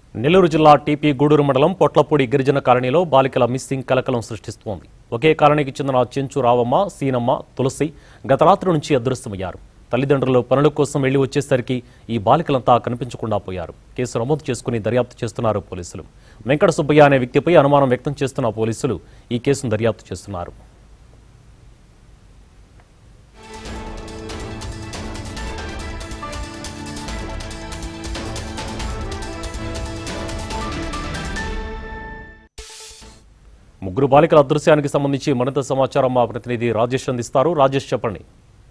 నెల్లూరు జిల్లా టీపీ గూడూరు మండలం పొట్లపూడి గిరిజన కాలనీలో బాలికల మిస్సింగ్ కలకలం సృష్టిస్తోంది ఒకే కాలనీకి చెందిన చెంచు రావమ్మ సీనమ్మ తులసి గత రాత్రి నుంచి అదృశ్యమయ్యారు తల్లిదండ్రులు పనుల కోసం వెళ్లి వచ్చేసరికి ఈ బాలికలంతా కనిపించకుండా పోయారు కేసు నమోదు చేసుకుని దర్యాప్తు చేస్తున్నారు పోలీసులు వెంకట సుబ్బయ్య అనే వ్యక్తిపై అనుమానం వ్యక్తం చేస్తున్న పోలీసులు ఈ కేసును దర్యాప్తు చేస్తున్నారు ముగ్గురు బాలికల అదృశ్యానికి సంబంధించి మరింత సమాచారం మా ప్రతినిధి రాజేష్ అందిస్తారు రాజేష్ చెప్పండి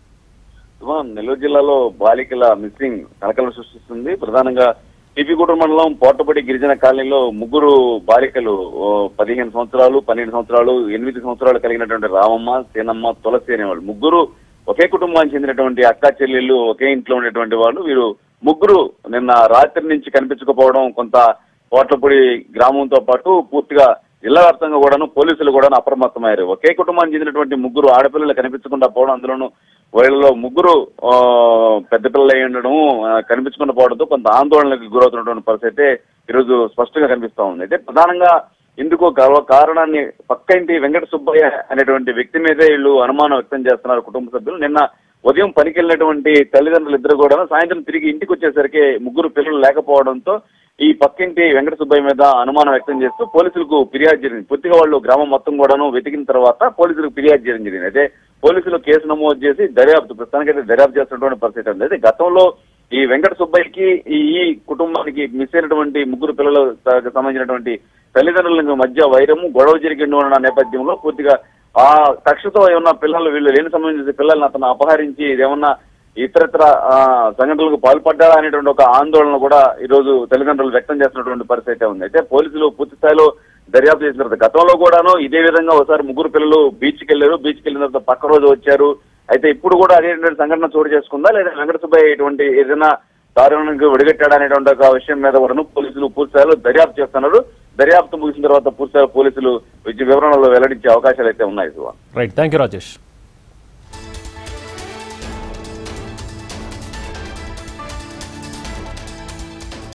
సుమన్, నెల్లూరు జిల్లాలో బాలికల మిస్సింగ్ కలకలం సృష్టిస్తుంది ప్రధానంగా టీపీగూడూరు మండలం పోటపడి గిరిజన కాలనీలో ముగ్గురు బాలికలు ఓ, పదిహేను సంవత్సరాలు పన్నెండు సంవత్సరాలు ఎనిమిది సంవత్సరాలు కలిగినటువంటి రామమ్మ సీనమ్మ తులసి అనేవాళ్ళు ముగ్గురు ఒకే కుటుంబానికి చెందినటువంటి అక్క చెల్లెళ్ళు ఒకే ఇంట్లో ఉండేటువంటి వాళ్ళు వీరు ముగ్గురు నిన్న రాత్రి నుంచి కనిపించకపోవడం కొంత పోట్లపూడి గ్రామంతో పాటు పూర్తిగా జిల్లా వ్యాప్తంగా కూడాను పోలీసులు కూడా అప్రమత్తమయ్యారు ఒకే కుటుంబానికి చెందినటువంటి ముగ్గురు ఆడపిల్లలు కనిపించకుండా పోవడం అందులోనూ వీళ్ళలో ముగ్గురు ఆ, పెద్ద పిల్లలు అయి ఉండడం ఆ, కనిపించకుండా పోవడంతో కొంత ఆందోళనకు గురవుతున్నటువంటి పరిస్థితి అయితే ఈరోజు స్పష్టంగా కనిపిస్తా ఉంది అయితే ప్రధానంగా ఇందుకు గర్వ కారణాన్ని పక్క ఇంటి వెంకట సుబ్బయ్య అనేటువంటి వ్యక్తి మీదే వీళ్ళు అనుమానం వ్యక్తం చేస్తున్నారు కుటుంబ సభ్యులు నిన్న ఉదయం పనికి వెళ్ళినటువంటి తల్లిదండ్రులు ఇద్దరు కూడా సాయంత్రం తిరిగి ఇంటికి వచ్చేసరికి ముగ్గురు పిల్లలు లేకపోవడంతో ఈ పక్కింటి వెంకట సుబ్బయ్య మీద అనుమానం వ్యక్తం చేస్తూ పోలీసులకు ఫిర్యాదు జరిగింది పూర్తిగా వాళ్ళు గ్రామం మొత్తం కూడాను వెతికిన తర్వాత పోలీసులకు ఫిర్యాదు చేయడం జరిగింది అయితే పోలీసులు కేసు నమోదు చేసి దర్యాప్తు ప్రస్తుతానికైతే దర్యాప్తు చేస్తున్నటువంటి పరిస్థితి ఉంది అయితే గతంలో ఈ వెంకట సుబ్బయ్యకి ఈ ఈ కుటుంబానికి మిస్ అయినటువంటి ముగ్గురు పిల్లలు సంబంధించినటువంటి తల్లిదండ్రుల మధ్య వైరము గొడవ జరిగి ఉన్న నేపథ్యంలో పూర్తిగా ఆ కక్షతో ఏమన్నా పిల్లలు వీళ్ళు లేని సంబంధించిన పిల్లల్ని అతను అపహరించి ఏమన్నా ఇతరత్ర ఆ, సంఘటనలకు పాల్పడ్డారా అనేటువంటి ఒక ఆందోళన కూడా ఈ రోజు తల్లిదండ్రులు వ్యక్తం చేస్తున్నటువంటి పరిస్థితి అయితే ఉంది అయితే పోలీసులు పూర్తి స్థాయిలో దర్యాప్తు చేసిన తర్వాత గతంలో కూడాను ఇదే విధంగా ఒకసారి ముగ్గురు పిల్లలు బీచ్కి వెళ్ళారు బీచ్కి వెళ్ళిన తర్వాత పక్క రోజు వచ్చారు అయితే ఇప్పుడు కూడా అదేటువంటి సంఘటన చోటు చేసుకుందా లేదా వెంకట సుబ్బయ్య ఇటువంటి ఏదైనా దారుణానికి విడిగట్టాడా అనేటువంటి ఒక విషయం మీద కూడా పోలీసులు పూర్తి స్థాయిలో దర్యాప్తు చేస్తున్నారు దర్యాప్తు ముగిసిన తర్వాత పూర్తి స్థాయిలో పోలీసులు వివరణలో వెల్లడించే అవకాశాలు అయితే ఉన్నాయి Shiva right thank you Rajesh